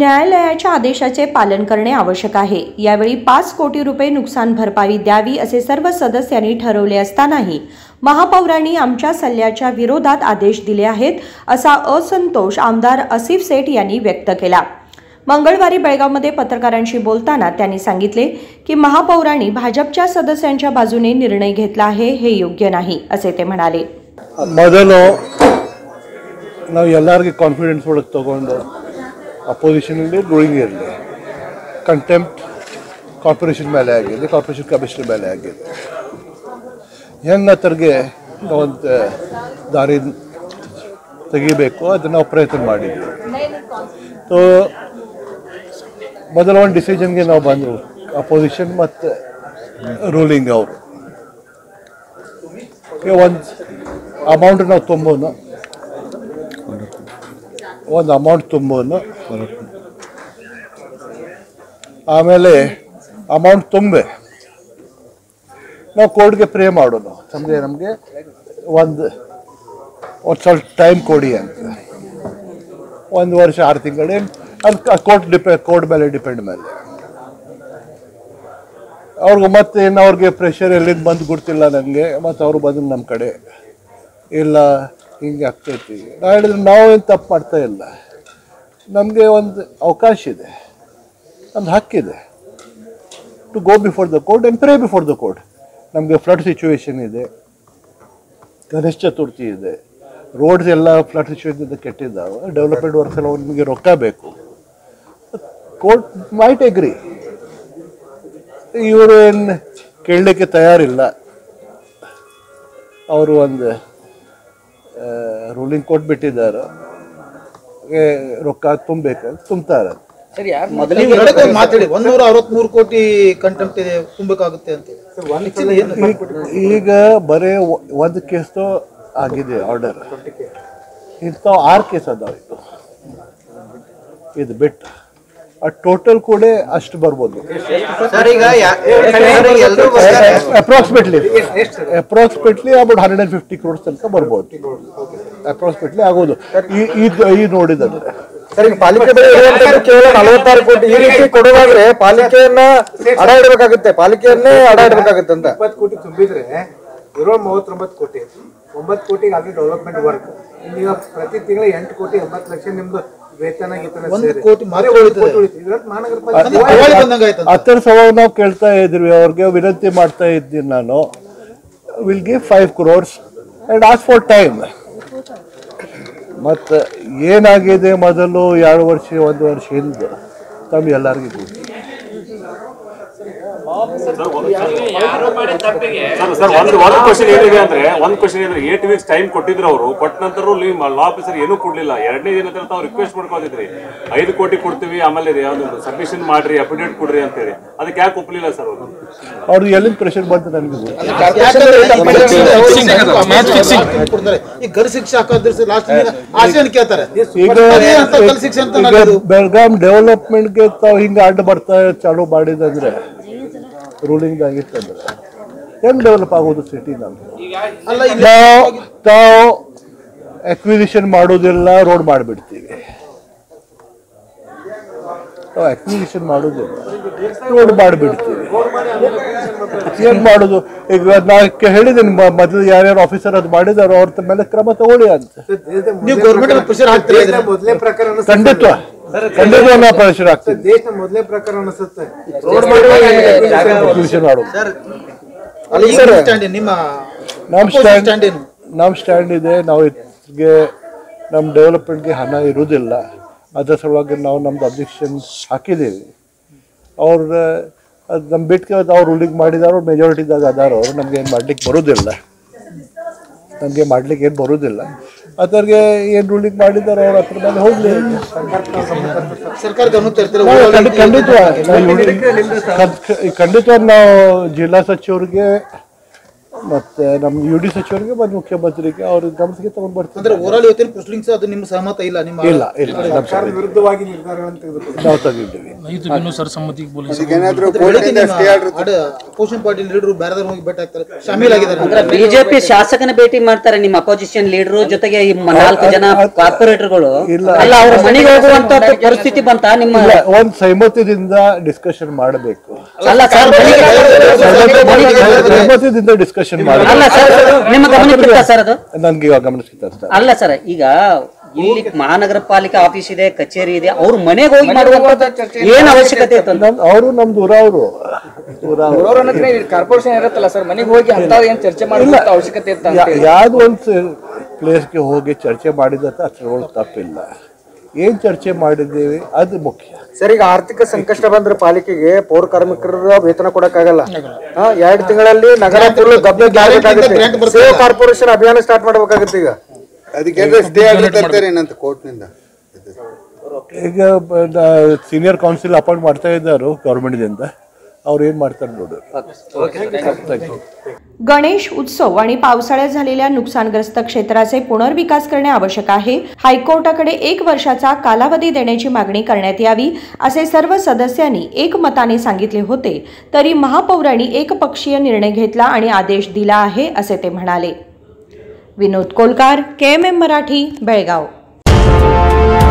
न्यायालयाच्या आदेशाचे पालन करणे आवश्यक आहे यावेळी पाच कोटी रुपये नुकसान भरपाई द्यावी असे सर्व सदस्यांनी ठरवले असतानाही महापौरांनी आमच्या सल्ल्याच्या विरोधात आदेश दिले आहेत असा असंतोष आमदार आसिफ सेठ यांनी व्यक्त केला मंगळवारी बेळगावमध्ये पत्रकारांशी बोलताना त्यांनी सांगितले की महापौरांनी भाजपच्या सदस्यांच्या बाजूने निर्णय घेतला आहे हे योग्य नाही असे ते म्हणाले ಮೊದಲು ನಾವು ಎಲ್ಲರಿಗೆ ಕಾನ್ಫಿಡೆನ್ಸ್ ಒಳಗೆ ತೊಗೊಂಡು ಅಪೋಸಿಷನ್ ಇರಲಿ ರೂಲಿಂಗ್ ಇರಲಿ ಕಂಟೆಂಪ್ಟ್ ಕಾರ್ಪೊರೇಷನ್ ಮೇಲೆ ಆಗಿದೆ ಕಾರ್ಪೊರೇಷನ್ ಕಮಿಷನರ್ ಮೇಲೆ ಆಗಿದೆ ಹೆಂಗೆ ಅತರಿಗೆ ಒಂದು ದಾರಿ ತೆಗಿಬೇಕು ಅದನ್ನು ನಾವು ಪ್ರಯತ್ನ ಮಾಡಿದ್ವಿ ಸೊ ಮೊದಲ ಒಂದು ಡಿಸಿಷನ್ಗೆ ನಾವು ಬಂದರು ಅಪೋಸಿಷನ್ ಮತ್ತು ರೂಲಿಂಗ್ ಅವರು ಒಂದು ಅಮೌಂಟ್ ನಾವು ತುಂಬೋನು ಒಂದು ಅಮೌಂಟ್ ತುಂಬೋನು ಆಮೇಲೆ ಅಮೌಂಟ್ ತುಂಬೆ ನಾವು ಕೋರ್ಟ್ಗೆ ಪ್ರೇ ಮಾಡೋದು ನಮಗೆ ನಮಗೆ ಒಂದು ಒಂದು ಸ್ವಲ್ಪ ಟೈಮ್ ಕೊಡಿ ಅಂತ ಒಂದು ವರ್ಷ ಆರು ತಿಂಗಳು ಅದು ಕೋರ್ಟ್ ಡಿಪೆ ಕೋರ್ಟ್ ಮೇಲೆ ಡಿಪೆಂಡ್ ಮೇಲೆ ಅವ್ರಿಗೆ ಮತ್ತೆ ಏನು ಅವ್ರಿಗೆ ಪ್ರೆಷರ್ ಎಲ್ಲಿಂದ ಬಂದು ಗೊತ್ತಿಲ್ಲ ನನಗೆ ಮತ್ತು ಅವರು ಬಂದು ನಮ್ಮ ಕಡೆ ಇಲ್ಲ ಹಿಂಗೆ ಆಗ್ತೈತಿ ನಾ ಹೇಳಿದ್ರೆ ನಾವು ಏನು ತಪ್ಪು ಮಾಡ್ತಾ ಇಲ್ಲ ನಮಗೆ ಒಂದು ಅವಕಾಶ ಇದೆ ನಮ್ದು ಹಕ್ಕಿದೆ to go before the court and pray before the court ನಮಗೆ ಫ್ಲಡ್ ಸಿಚುವೇಶನ್ ಇದೆ ಗಣೇಶ ಚತುರ್ಥಿ ಇದೆ ರೋಡ್ಸ್ ಎಲ್ಲ ಫ್ಲಡ್ ಸಿಚುವೇಶನ್ ಕೆಟ್ಟಿದ್ದಾವೆ ಡೆವಲಪ್ಮೆಂಟ್ ವರ್ಕ್ಸ್ ಎಲ್ಲ ನಿಮಗೆ ರೊಕ್ಕ ಬೇಕು ಕೋರ್ಟ್ ಮೈಟ್ ಎಗ್ರಿ ಇವರು ಏನು ಕೇಳಲಿಕ್ಕೆ ತಯಾರಿಲ್ಲ ಅವರು ಒಂದು ರೂಲಿಂಗ್ ಕೊಟ್ಬಿಟ್ಟಿದ್ದಾರೆ ಏ, ರೊಕ್ಕ ತುಂಬಬೇಕಂತ ತುಂಬ್ತಾರೆ ಸರಿ ಯಾರು ನೀವು ಎರಡಕ್ಕೆ ಒಂದು ಮಾತಾಡಿ ಒಂದೂರ ಅರವತ್ಮೂರು ಕೋಟಿ ಕಂಟೆಂಪ್ಟ್ ಇದೆ ತುಂಬಬೇಕಾಗುತ್ತೆ ಅಂತ Actually ಏನು ಈಗ- ಈಗ ಬರೀ ಒ- ಒಂದು ಕೇಸ್ದು ಆಗಿದೆ ಆರ್ಡರ್ ಇಂಥವು ಆರು ಕೇಸ್ ಅದಾವ ಇದು ಇದು ಬಿಟ್ಟು ಆ ಟೋಟಲ್ ಕೂಡ ಅಷ್ಟು ಬರ್ಬೋದು ಸರ್ ಈಗ ಎಲ್ಲರೂ approximately approximately about hundred and fifty crores ತನಕ ಬರ್ಬೋದು ಅಪ್ರಾಕ್ಸಿಮೇಟ್ಲಿ ಆಗೋದು ಈ ಈ- ಈ ನೋಡಿದಂದ್ರೆ ಸರ್ ಈಗ ಪಾಲಿಕೆ ಬೆಲೆ ಇರುವಂತದ್ದು ಕೇವಲ ನಲವತ್ತಾರು ಕೋಟಿ ಈ ರೀತಿ ಕೊಡುವಾದ್ರೆ ಪಾಲಿಕೆಯನ್ನ ಅಡ ಇಡಬೇಕಾಗುತ್ತೆ ಪಾಲಿಕೆಯನ್ನೇ ಅಡ ಇಡಬೇಕಾಗುತ್ತೆ ಅಂತ ಇಪ್ಪತ್ತು ಕೋಟಿ ತುಂಬಿದ್ರೆ ಇರೋ ಮೂವತ್ತೊಂಬತ್ತು ಕೋಟಿ ಒಂಬತ್ತು ಕೋಟಿಗೆ ಆಗಿ ಡೆವಲಪ್ಮೆಂಟ್ ವರ್ಕ್ ಈಗ ಪ್ರತಿ ತಿಂಗಳು ಎಂಟು ಕೋಟಿ ಎಂಬತ್ತು ಲಕ್ಷ ನಿಮ್ದು ವೇತನ ಗೀತನ ಒಂದು ಸೇರಿ. ಕೋಟಿ ಮಾತ್ರ ಬರೀ ಒಂದು ಉಳಿತದೆ. ಕೋಟಿ ಉಳಿತು. ಇದ್ರಲ್ಲಿ ಮಹಾನಗರ ಅಂದ್ರೆ ಪಾಲಿಕೆ ದಿವಾಳಿ ಬಂದಂಗೆ ಆಯ್ತು ಅಂತ. ಹತ್ತರ ಸವಾಲು ನಾವು ಕೇಳ್ತಾ ಇದ್ವಿ ಅವ್ರಿಗೆ ವಿನಂತಿ ಮಾಡ್ತಾ ಇದ್ದೀನಿ ನಾನು will give five crores and as for time ಮತ್ತು ಏನಾಗಿದೆ ಮೊದಲು ಎರಡು ವರ್ಷ ಒಂದು ವರ್ಷ ಹಿಂದೆ ತಮ್ಮ ಎಲ್ಲರಿಗೂ ಗೊತ್ತು ಸರ್ ಸರ್ ಒಂದು ಒಂದು ಕ್ವಶನ್ ಏನಿದೆ ಅಂದ್ರೆ ಒಂದು ಕ್ವಶನ್ ಅಂದ್ರೆ ಏಟ್ ವೀಕ್ಸ್ ಟೈಮ್ ಕೊಟ್ಟಿದ್ರು ಅವರು ಕೊಟ್ಟ ನಂತರ ಲಾ ಆಫೀಸರ್ ಏನೂ ಕೊಡ್ಲಿಲ್ಲ ಎರಡನೇ ದಿನ ಹತ್ರ ತಾವು ರಿಕ್ವೆಸ್ಟ್ ಮಾಡ್ಕೊಂಡಿದ್ರಿ ಐದು ಕೋಟಿ ಕೊಡ್ತೀವಿ ಆಮೇಲೆ ಒಂದು ಸಬ್ಮಿಷನ್ ಮಾಡ್ರಿ ಅಫಿಡೇಟ್ ಕೊಡ್ರಿ ಅಂತೇಳಿ ಅದಕ್ಕೆ ಯಾಕೆ ಒಪ್ಪಲಿಲ್ಲ ಸರ್ ಅವರು ಅವ್ರಿಗೆ ಎಲ್ಲಿಂದ ಪ್ರೆಷರ್ ಬಂತು ನನಗೆ ಗೊತ್ತು ಯಾಕಂದ್ರೆ ಈ ಪರೀಕ್ಷೆ ಅವ್ರು ಕೊಡ್ತಾರೆ. ಈ ಗರ್ ಶಿಕ್ಷೆ ಹಾಕೋದ್ರ ಲಾಸ್ಟ್ ಆಸೆಯನ್ನು ಕೇಳ್ತಾರೆ ಈಗ ಅದೇ ಅಂತ ಗರ್ ಶಿಕ್ಷೆ ಅಂತ ಈಗ ನನ್ನದು. ಬೆಳಗಾಂ ಡೆವಲಪ್ಮೆಂಟ್ಗೆ ತಾವು ಹಿಂಗೆ ಅಡ್ಡ ಬರ್ತಾ ಚಾಲು ಮಾಡಿದಂದ್ರೆ ರೂಲಿಂಗ್ ಆಗಿತ್ತಂದ್ರೆ ಹೆಂಗ್ ಡೆವಲಪ್ ಆಗೋದು ಸಿಟಿ ನಮ್ದು ಅಲ್ಲ ಇಲ್ಲಿ ನಾವು ತಾವು ಅಕ್ವಿಸಿಷನ್ ಮಾಡೋದಿಲ್ಲ ರೋಡ್ ಮಾಡಿಬಿಡ್ತೀವಿ ನಾವು ಅಕ್ವಿಸಿಷನ್ ಮಾಡೋದಿಲ್ಲ ರೋಡ್ ಮಾಡಿಬಿಡ್ತೀವಿ ಏನ್ ಮಾಡೋದು ಈಗ ನಾ ಕೆ- ಹೇಳಿದ್ದೀನಿ ಮ- ಮೊದಲು ಯಾರ್ಯಾರು ಆಫೀಸರ್ ಅದು ಮಾಡಿದಾರೋ ಅವ್ರ ಮೇಲೆ ಕ್ರಮ ತಗೊಳ್ಳಿ ಅಂತ ದೇಶದ ನೀವು ಮೊದಲೇ ಗೌರ್ಮೆಂಟ್ ಪ್ರಕರಣ- ಪ್ರೆಷರ್ ಹಾಕ್ತೀರಾ ದೇಶದ ಇದನ್ನ? ಮೊದಲೇ ಪ್ರಕರಣ ಅನಿಸುತ್ತೆ. ಖಂಡಿತ ಖಂಡಿತ ನಾ ಪ್ರೆಷರ್ ಆಗ್ತೀನಿ ದೇಶದ ಮೊದಲೇ ಪ್ರಕರಣ ಅನಿಸುತ್ತೆ ಅಕ್ವಿಸಿಷನ್ ಮಾಡೋದು ಅಲ್ಲ ಈಗ ನಿಮ್ಮ stand ಏನು? ನಿಮ್ಮ ನಮ್ಮ opposite ಸ್ಟ್ಯಾಂಡ್ stand ಏನು ನಮ್ಮ ಸ್ಟ್ಯಾಂಡ್ ಇದೆ ನಾವು ಇದಕ್ಕೆ ನಮ್ಮ ಡೆವಲಪ್ಮೆಂಟ್ಗೆ ಹಣ ಇರುವುದಿಲ್ಲ ಅದರ ಸಲುವಾಗಿ ನಾವು ನಮ್ದು ಅಬ್ಜೆಕ್ಷನ್ ಹಾಕಿದ್ದೀವಿ ಅವ್ರ ಅದು ನಮ್ಮ ಬಿಟ್ಟಿಗೆ ಅವ್ರು ರೂಲಿಂಗ್ ಮಾಡಿದಾರೋ ಮೆಜಾರಿಟಿದಾಗ ಅದಾರೋ ಅವ್ರು ನಮ್ಗೆ ಏನು ಮಾಡ್ಲಿಕ್ಕೆ ಬರೋದಿಲ್ಲ ನಮಗೆ ಮಾಡ್ಲಿಕ್ಕೆ ಏನು ಬರೋದಿಲ್ಲ ಅದ್ರಿಗೆ ಏನು ರೂಲಿಂಗ್ ಮಾಡಿದಾರೋ ಅವ್ರ ಹತ್ರ ಮೇಲೆ ಹೋಗ್ಲಿ ಸರ್ಕಾರ ಗಮನ ತರ್ತೀರ ನಾವು ಖಂಡಿ- ಖಂಡಿತ ನಾವು ಖಂಡಿತ ನಾವು ಜಿಲ್ಲಾ ಸಚಿವರಿಗೆ ಮತ್ತು ನಮ್ಮ ಯು ಡಿ ಸಚಿವರಿಗೆ ಮತ್ತು ಮುಖ್ಯಮಂತ್ರಿಗೆ ಅವ್ರ ಗಮನಕ್ಕೆ ತಗೊಂಡು ಬರ್ತಾರೆ ಅಂದ್ರೆ ಓವರಾಲ್ ಇವತ್ತಿನ ಪ್ರೊಸೀಡಿಂಗ್ಸ್ ಅದು ನಿಮ್ಮ ಸಹಮತ ಇಲ್ಲ ನಿಮ್ಮ ಇಲ್ಲ ಇಲ್ಲ ನಮ್ಮ ಸರ್ಕಾರದ ವಿರುದ್ಧವಾಗಿ ನಿರ್ಧಾರಗಳನ್ನು ತೆಗೆದುಕೊಂಡು ನಾವು ತೆಗೆದಿದ್ದೀವಿ ಇದು ಇನ್ನೂ ಸರ್ ಸಮ್ಮತಿಗೆ ಪೊಲೀಸ್ ಅಪೋಸಿಷನ್ ಪಾರ್ಟಿ ಲೀಡರ್ ಬೇರೆದವ್ರು ಹೋಗಿ ಭೇಟಿ ಆಗ್ತಾರೆ ಶಾಮೀಲ್ ಆಗಿದ್ದಾರೆ ಅಂದ್ರೆ ಬಿಜೆಪಿ ಶಾಸಕನ ಭೇಟಿ ಮಾಡ್ತಾರೆ ನಿಮ್ಮ ಅಪೋಸಿಷನ್ ಲೀಡರ್ ಜೊತೆಗೆ ಈ ಮ- ನಾಲ್ಕು ಜನ ಕಾರ್ಪೊರೇಟರ್ಗಳು ಇಲ್ಲ. ಅಲ್ಲ ಅವ್ರ ಮನೆಗೆ ಹೋಗುವಂತ ಪರಿಸ್ಥಿತಿ ಬಂತ ನಿಮ್ಮ ಇಲ್ಲ ಒಂದು ಸೈಮತ್ಯದಿಂದ ಡಿಸ್ಕಷನ್ ಮಾಡಬೇಕು ಅಲ್ಲ ಸರ್ ಸೈಮತ್ಯದಿಂದ ಡಿಸ್ಕಷನ್ ಮಾಡಬೇಕು ಅಲ್ಲ ಸರ್ ನಿಮ್ಮ ಗಮನಕ್ಕೆ ಸರ್ ಅದು ನನ್ಗೆ ಇವಾಗ ಗಮನಿಸ್ತಾ ಇರ್ತಾರೆ ಅಲ್ಲ ಸರ್ ಈಗ ಇಲ್ಲಿ ಮಹಾನಗರ ಪಾಲಿಕೆ ಆಫೀಸ್ ಇದೆ ಕಚೇರಿ ಇದೆ ಅವ್ರ ಮನೆಗೆ ಹೋಗಿ ಮಾಡುವಂತ ಏನ್ ಅವಶ್ಯಕತೆ ಇತ್ತು ಅಂತ ಅವರು ನಮ್ ದೂರ ಅವರು ದೂರ ಅವ್ರು. ಕಾರ್ಪೊರೇಷನ್ ಇರುತ್ತಲ್ಲ ಸರ್ ಮನೆಗೆ ಹೋಗಿ ಅಂತ ಏನ್ ಚರ್ಚೆ ಇಲ್ಲ ಮಾಡುವಂತ ಅವಶ್ಯಕತೆ ಇತ್ತ ಯಾ- ಯಾವ್ದು ಒಂದು ಪ್ಲೇಸ್ಗೆ ಹೋಗಿ ಚರ್ಚೆ ಮಾಡಿದಂತ ಅದ್ರೊಳಗೆ ತಪ್ಪಿಲ್ಲ ಏನ್ ಚರ್ಚೆ ಮಾಡಿದ್ದೀವಿ ಅದು ಮುಖ್ಯ ಸರ್ ಈಗ ಆರ್ಥಿಕ ಸಂಕಷ್ಟ ಬಂದ್ರೆ ಪಾಲಿಕೆಗೆ ಪೌರ ಕಾರ್ಮಿಕರ ವೇತನ ಕೊಡಕ್ಕಾಗಲ್ಲ ಹಾ, ಎರಡ್ ತಿಂಗಳಲ್ಲಿ ನಗರ ಫುಲ್ ಗಬ್ಬೆ ಗ್ಯಾರಂಟಿ ಸೇವ್ ಕಾರ್ಪೊರೇಷನ್ ಅಭಿಯಾನ ಸ್ಟಾರ್ಟ್ ಮಾಡ್ಬೇಕಾಗುತ್ತೆ ಈಗ ಅದಕ್ಕೆ ಸ್ಟೇ ಆರ್ಡರ್ ತರ್ತಾರೆ ಏನಂತ ಕೋರ್ಟ್ನಿಂದ ಈಗ ಸೀನಿಯರ್ ಕೌನ್ಸಿಲ್ ಅಪಾಯಿಂಟ್ ಮಾಡ್ತಾ ಇದ್ದಾರೆ ಗೌರ್ಮೆಂಟ್ದಿಂದ ಅವ್ರು ಏನ್ ಮಾಡ್ತಾರೆ ನೋಡು Thank you. गणेश उत्सव आणि पावसाळ्यात झालेल्या नुकसानग्रस्त क्षेत्राचे पुनर्विकास करणे आवश्यक आहे हायकोर्टाकडे एक वर्षाचा कालावधी देण्याची मागणी करण्यात यावी असे सर्व सदस्यांनी एकमताने सांगितले होते तरी महापौरांनी एकपक्षीय निर्णय घेतला आणि आदेश दिला आहे असे ते म्हणाले विनोद कोलकार के एम एम मराठी बेळगाव